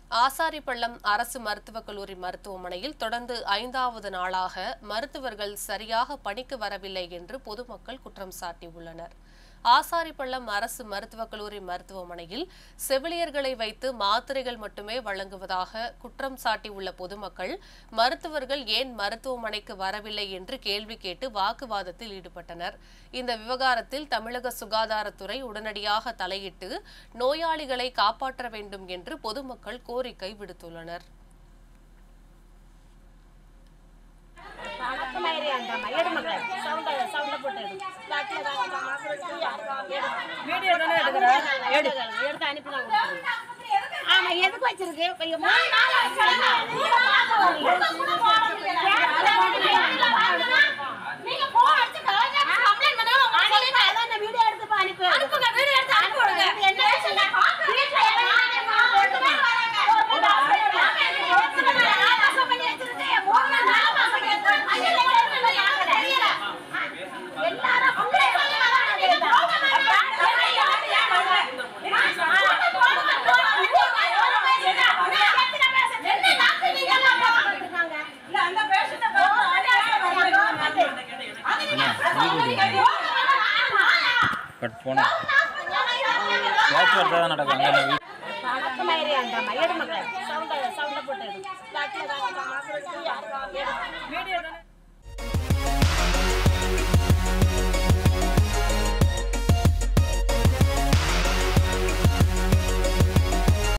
ஆசாரிப்பள்ளம் அரசு மருத்துவக் கல்லூரி மருத்துவமனையில் தொடர்ந்து ஐந்தாவது நாளாக மருத்துவர்கள் சரியாக பணிக்கு வரவில்லை என்று பொதுமக்கள் குற்றம் சாட்டியுள்ளனர் ஆசாரிப்பள்ளம் அரசு மருத்துவக் கல்லூரி மருத்துவமனையில் செவிலியர்களை வைத்து மாத்திரைகள் மட்டுமே வழங்குவதாக குற்றம் சாட்டியுள்ள பொதுமக்கள் மருத்துவர்கள் ஏன் மருத்துவமனைக்கு வரவில்லை என்று கேள்வி கேட்டு வாக்குவாதத்தில் ஈடுபட்டனர் இந்த விவகாரத்தில் தமிழக சுகாதாரத்துறை உடனடியாக தலையிட்டு நோயாளிகளை காப்பாற்ற வேண்டும் என்று பொதுமக்கள் கோரிக்கை விடுத்துள்ளனர் அக்கமாயிரே அந்தம்மா எடு மகளே சவுண்ட சவுண்ட போட்டு எடு லாட்டில தான் வீடியோ தானே எடுக்கிறேன் எடு எடுத்து அனுப்பி நான் கொடுக்குறேன். ஆமா எதுக்கு வச்சிருக்கு இப்ப இங்க மூணு நாள் நீங்க போன் அடிச்சு கம்ப்ளைண்ட் பண்ணா அதான் நான் வீடியோ எடுத்து இப்ப அனுப்பி அனுப்புங்க வீடியோ எடுத்து அனுப்பி விடுங்க என்ன சொன்னா வீட்ல பட் போன வாட்ச் வரதா தான் நடக்கும் அங்கே வீ அக்கமாயிரே அந்தம்மா எடு மகளே சவுண்ட சவுண்ட போட்டு எடு லாட்டில தான் வீடியோ தானே